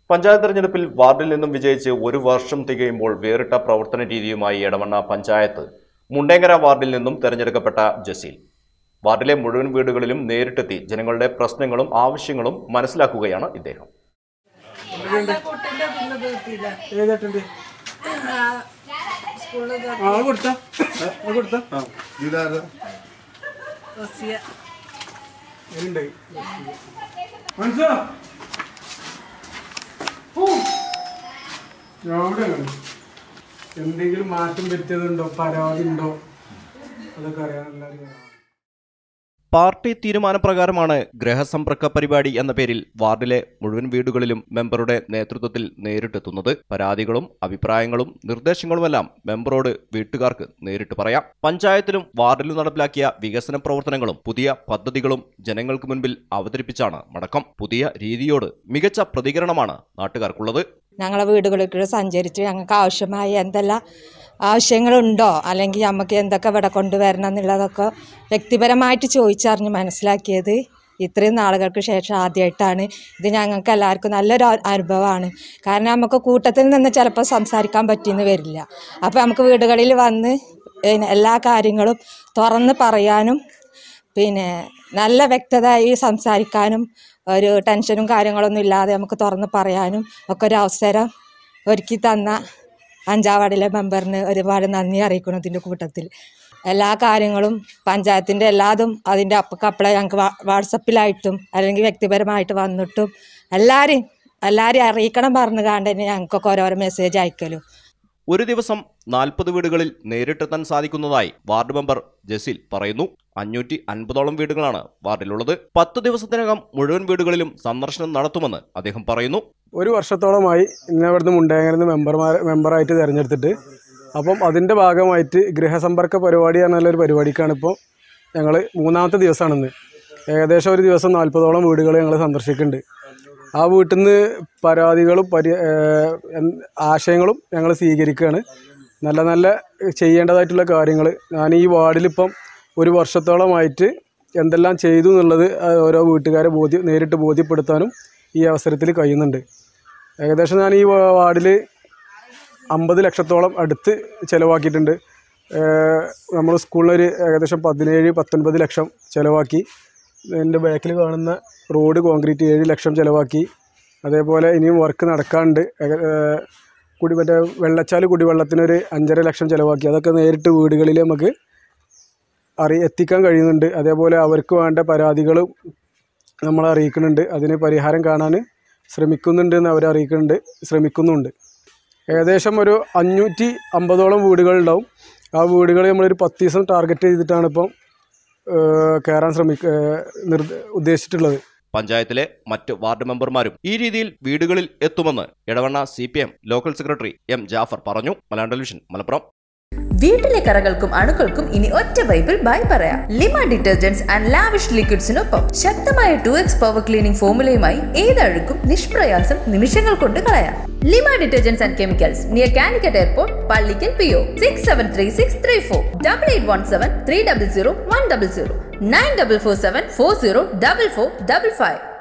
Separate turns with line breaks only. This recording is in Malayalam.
പഞ്ചായത്ത് തെരഞ്ഞെടുപ്പിൽ വാർഡിൽ നിന്നും വിജയിച്ച് ഒരു വർഷം തികയുമ്പോൾ വേറിട്ട പ്രവർത്തന രീതിയുമായി എടവണ്ണ പഞ്ചായത്ത് മുണ്ടേങ്കര വാർഡിൽ നിന്നും തെരഞ്ഞെടുക്കപ്പെട്ട ജസീൽ വാർഡിലെ മുഴുവൻ വീടുകളിലും നേരിട്ടെത്തി ജനങ്ങളുടെ പ്രശ്നങ്ങളും ആവശ്യങ്ങളും മനസ്സിലാക്കുകയാണ് ഇദ്ദേഹം
കുട്ടിന്റെ പിന്നെ തീർത്തില്ല
ഏതായിട്ടുണ്ട്
സ്കൂളിൽ
ആ അത് കൊടുത്ത അത് കൊടുത്ത ആ
ഇതാരാ
റസിയ
ഉണ്ടായി മനസ്സിലാ എവിടെയാണ് എന്തെങ്കിലും മാറ്റം വരുത്തിയതുണ്ടോ പരാതി ഉണ്ടോ അതൊക്കെ അറിയാൻ എല്ലാവരും
പാർട്ടി തീരുമാനപ്രകാരമാണ് ഗ്രഹസമ്പർക്ക പരിപാടി എന്ന പേരിൽ വാർഡിലെ മുഴുവൻ വീടുകളിലും മെമ്പറുടെ നേതൃത്വത്തിൽ നേരിട്ടെത്തുന്നത് പരാതികളും അഭിപ്രായങ്ങളും നിർദ്ദേശങ്ങളുമെല്ലാം മെമ്പറോട് വീട്ടുകാർക്ക് നേരിട്ട് പറയാം പഞ്ചായത്തിലും വാർഡിലും നടപ്പിലാക്കിയ വികസന പ്രവർത്തനങ്ങളും പുതിയ പദ്ധതികളും ജനങ്ങൾക്ക് മുൻപിൽ അവതരിപ്പിച്ചാണ് മടക്കം പുതിയ രീതിയോട് മികച്ച പ്രതികരണമാണ് നാട്ടുകാർക്കുള്ളത്
ഞങ്ങളെ വീടുകളിൽ സഞ്ചരിച്ച് ഞങ്ങൾക്ക് ആവശ്യമായ എന്തെല്ലാം ആവശ്യങ്ങളുണ്ടോ അല്ലെങ്കിൽ നമുക്ക് എന്തൊക്കെ ഇവിടെ കൊണ്ടുവരണം എന്നുള്ളതൊക്കെ വ്യക്തിപരമായിട്ട് ചോദിച്ചറിഞ്ഞ് മനസ്സിലാക്കിയത് ഇത്രയും നാളുകൾക്ക് ശേഷം ആദ്യമായിട്ടാണ് ഇത് ഞങ്ങൾക്ക് എല്ലാവർക്കും നല്ലൊരു അ- അനുഭവമാണ് കാരണം നമുക്ക് കൂട്ടത്തിൽ നിന്ന് ചിലപ്പോൾ സംസാരിക്കാൻ പറ്റിയെന്ന് വരില്ല അപ്പോൾ നമുക്ക് വീടുകളിൽ വന്ന് പിന്നെ എല്ലാ കാര്യങ്ങളും തുറന്ന് പറയാനും പിന്നെ നല്ല വ്യക്തതയായി സംസാരിക്കാനും ഒരു ടെൻഷനും കാര്യങ്ങളൊന്നും ഇല്ലാതെ നമുക്ക് തുറന്ന് പറയാനും ഒക്കെ ഒരു അവസരം ഒരുക്കി തന്ന അഞ്ചാം വാർഡിലെ മെമ്പറിന് ഒരുപാട് നന്ദി അറിയിക്കണം ഇതിൻ്റെ കൂട്ടത്തിൽ എല്ലാ കാര്യങ്ങളും പഞ്ചായത്തിൻ്റെ എല്ലാതും അതിൻ്റെ അപ്പക്കപ്പളെ ഞങ്ങൾക്ക് വാ- വാട്സപ്പിലായിട്ടും അല്ലെങ്കിൽ വ്യക്തിപരമായിട്ട് വന്നിട്ടും എല്ലാവരെയും എല്ലാവരെയും അറിയിക്കണം പറഞ്ഞു കാണ്ട് തന്നെ ഞങ്ങൾക്കൊക്കെ ഓരോരോ മെസ്സേജ് അയക്കലും
ഒരു ദിവസം നാൽപ്പത് വീടുകളിൽ നേരിട്ടെത്താൻ സാധിക്കുന്നതായി വാർഡ് മെമ്പർ ജസീൽ പറയുന്നു അഞ്ഞൂറ്റി അൻപതോളം വീടുകളാണ് വാർഡിലുള്ളത് പത്ത് ദിവസത്തിനകം മുഴുവൻ വീടുകളിലും സന്ദർശനം നടത്തുമെന്ന് അദ്ദേഹം പറയുന്നു
ഒരു വർഷത്തോളമായി ഇന്ന് ഇവിടുന്ന് മുണ്ടേങ്ങരുന്ന് മെമ്പർമാർ മെമ്പറായിട്ട് തിരഞ്ഞെടുത്തിട്ട് അപ്പം അതിൻ്റെ ഭാഗമായിട്ട് ഗൃഹസമ്പർക്ക പരിപാടി എന്നൊരു പരിപാടിക്കാണ് ഇപ്പോൾ ഞങ്ങൾ മൂന്നാമത്തെ ദിവസമാണിന്ന് ഏകദേശം ഒരു ദിവസം നാൽപ്പതോളം വീടുകൾ ഞങ്ങൾ സന്ദർശിക്കുന്നുണ്ട് ആ വീട്ടിൽ നിന്ന് പരാതികളും പരി ഏഹ് എന്ത് ആശയങ്ങളും ഞങ്ങൾ സ്വീകരിക്കുകയാണ് നല്ല നല്ല ചെയ്യേണ്ടതായിട്ടുള്ള കാര്യങ്ങൾ ഞാൻ ഈ വാർഡിലിപ്പം ഒരു വർഷത്തോളമായിട്ട് എന്തെല്ലാം ചെയ്തു എന്നുള്ളത് ആ ഓരോ വീട്ടുകാരെ ബോധ്യ നേരിട്ട് ബോധ്യപ്പെടുത്താനും ഈ അവസരത്തിൽ കഴിയുന്നുണ്ട് ഏകദേശം ഞാൻ ഈ വാ- വാർഡിൽ അമ്പത് ലക്ഷത്തോളം അടുത്ത് ചിലവാക്കിയിട്ടുണ്ട് നമ്മൾ സ്കൂളിലൊരു ഏകദേശം പതിനേഴ് പത്തൊൻപത് ലക്ഷം ചിലവാക്കി എൻ്റെ ബാക്കിൽ കാണുന്ന റോഡ് കോൺക്രീറ്റ് ഏഴ് ലക്ഷം ചിലവാക്കി അതേപോലെ ഇനിയും വർക്ക് നടക്കാനുണ്ട് ഏക- ഏഹ് കുടി മറ്റേ വെള്ളച്ചാൽ കുടിവെള്ളത്തിനൊരു അഞ്ചര ലക്ഷം ചിലവാക്കി അതൊക്കെ നേരിട്ട് വീടുകളിൽ നമുക്ക് അറി എത്തിക്കാൻ കഴിയുന്നുണ്ട് അതേപോലെ അവർക്ക് വേണ്ട പരാതികളും നമ്മൾ അറിയിക്കുന്നുണ്ട് അതിന് പരിഹാരം കാണാൻ ശ്രമിക്കുന്നുണ്ട് എന്ന് അവർ അറിയിക്കുന്നുണ്ട് ശ്രമിക്കുന്നുണ്ട് ഏകദേശം ഒരു അഞ്ഞൂറ്റി അമ്പതോളം വീടുകളുണ്ടാവും ആ വീടുകൾ നമ്മളൊരു പത്ത് ദിവസം ടാർഗറ്റ് ചെയ്തിട്ടാണ് ഇപ്പം ഏഹ്, കയറാൻ ശ്രമിക്ക ഏഹ്, നിർദ്ദ ഉദ്ദേശിച്ചിട്ടുള്ളത്
പഞ്ചായത്തിലെ മറ്റ് വാർഡ് മെമ്പർമാരും ഈ രീതിയിൽ വീടുകളിൽ എത്തുമെന്ന് Edavanna C local secretary M Jafar പറഞ്ഞു മലയാളം ടെലിവിഷൻ മലപ്പുറം
വീട്ടിലെ കറകൾക്കും അണുക്കൾക്കും ഇനി ഒറ്റ വൈപ്പിൽ ബൈ പറയാം ലിമ ഡിറ്റർജൻസ് ആൻഡ് ലാവിഷ് ലിക്വിഡ്സിനൊപ്പം ശക്തമായ ടു എക്സ് പവർ ക്ലീനിംഗ് ഫോമുലയുമായി ഏതഴുക്കും നിഷ്പ്രയാസം നിമിഷങ്ങൾ കൊണ്ട് കളയാം Lima detergents and chemicals near Calicut airport Pallikkal P O six seven three six three four double eight one seven three double zero one double zero nine double four seven four zero double four double five